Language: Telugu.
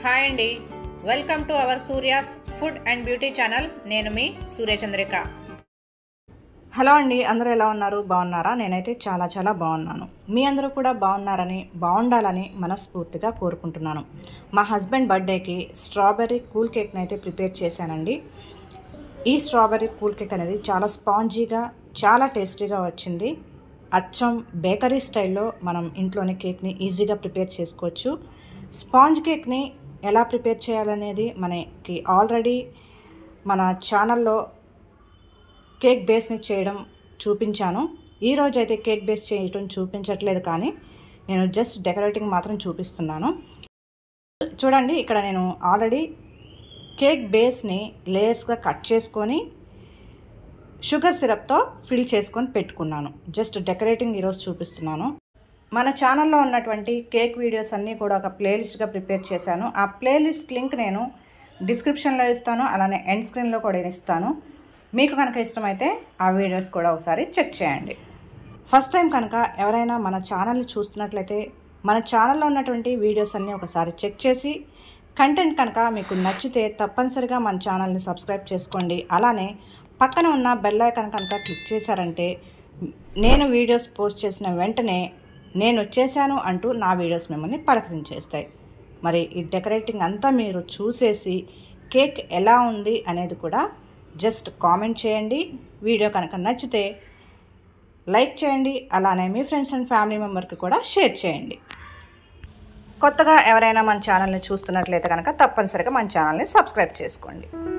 హాయ్ అండి welcome to our Surya's food and beauty channel నేను మీ సూర్యచంద్రిక హలో అండి అందరూ ఎలా ఉన్నారు బాగున్నారా నేనైతే చాలా చాలా బాగున్నాను మీ అందరూ కూడా బాగున్నారని బాగుండాలని మనస్ఫూర్తిగా కోరుకుంటున్నాను మా హస్బెండ్ బర్త్డేకి స్ట్రాబెర్రీ కూల్ కేక్ని అయితే ప్రిపేర్ చేశానండి ఈ స్ట్రాబెర్రీ కూల్ కేక్ అనేది చాలా స్పాంజీగా చాలా టేస్టీగా వచ్చింది అచ్చం బేకరీ స్టైల్లో మనం ఇంట్లోనే కేక్ని ఈజీగా ప్రిపేర్ చేసుకోవచ్చు స్పాంజ్ కేక్ని ఎలా ప్రిపేర్ చేయాలనేది మనకి ఆల్రెడీ మన ఛానల్లో కేక్ బేస్ని చేయడం చూపించాను ఈ రోజు అయితే కేక్ బేస్ చేయడం చూపించట్లేదు కానీ నేను జస్ట్ డెకరేటింగ్ మాత్రం చూపిస్తున్నాను చూడండి ఇక్కడ నేను ఆల్రెడీ కేక్ బేస్ని లేయర్స్గా కట్ చేసుకొని షుగర్ సిరప్తో ఫిల్ చేసుకొని పెట్టుకున్నాను జస్ట్ డెకరేటింగ్ ఈరోజు చూపిస్తున్నాను మన ఛానల్లో ఉన్నటువంటి కేక్ వీడియోస్ అన్నీ కూడా ఒక ప్లేలిస్ట్గా ప్రిపేర్ చేశాను ఆ ప్లేలిస్ట్ లింక్ నేను డిస్క్రిప్షన్లో ఇస్తాను అలానే ఎండ్ స్క్రీన్లో కూడా ఇస్తాను మీకు కనుక ఇష్టమైతే ఆ వీడియోస్ కూడా ఒకసారి చెక్ చేయండి ఫస్ట్ టైం కనుక ఎవరైనా మన ఛానల్ని చూస్తున్నట్లయితే మన ఛానల్లో ఉన్నటువంటి వీడియోస్ అన్నీ ఒకసారి చెక్ చేసి కంటెంట్ కనుక మీకు నచ్చితే తప్పనిసరిగా మన ఛానల్ని సబ్స్క్రైబ్ చేసుకోండి అలానే పక్కన ఉన్న బెల్ ఐకాన్ కనుక క్లిక్ చేశారంటే నేను వీడియోస్ పోస్ట్ చేసిన వెంటనే నేను వచ్చేసాను అంటూ నా వీడియోస్ మిమ్మల్ని పలకరించేస్తాయి మరి ఈ డెకరేటింగ్ అంతా మీరు చూసేసి కేక్ ఎలా ఉంది అనేది కూడా జస్ట్ కామెంట్ చేయండి వీడియో కనుక నచ్చితే లైక్ చేయండి అలానే మీ ఫ్రెండ్స్ అండ్ ఫ్యామిలీ మెంబర్కి కూడా షేర్ చేయండి కొత్తగా ఎవరైనా మన ఛానల్ని చూస్తున్నట్లయితే కనుక తప్పనిసరిగా మన ఛానల్ని సబ్స్క్రైబ్ చేసుకోండి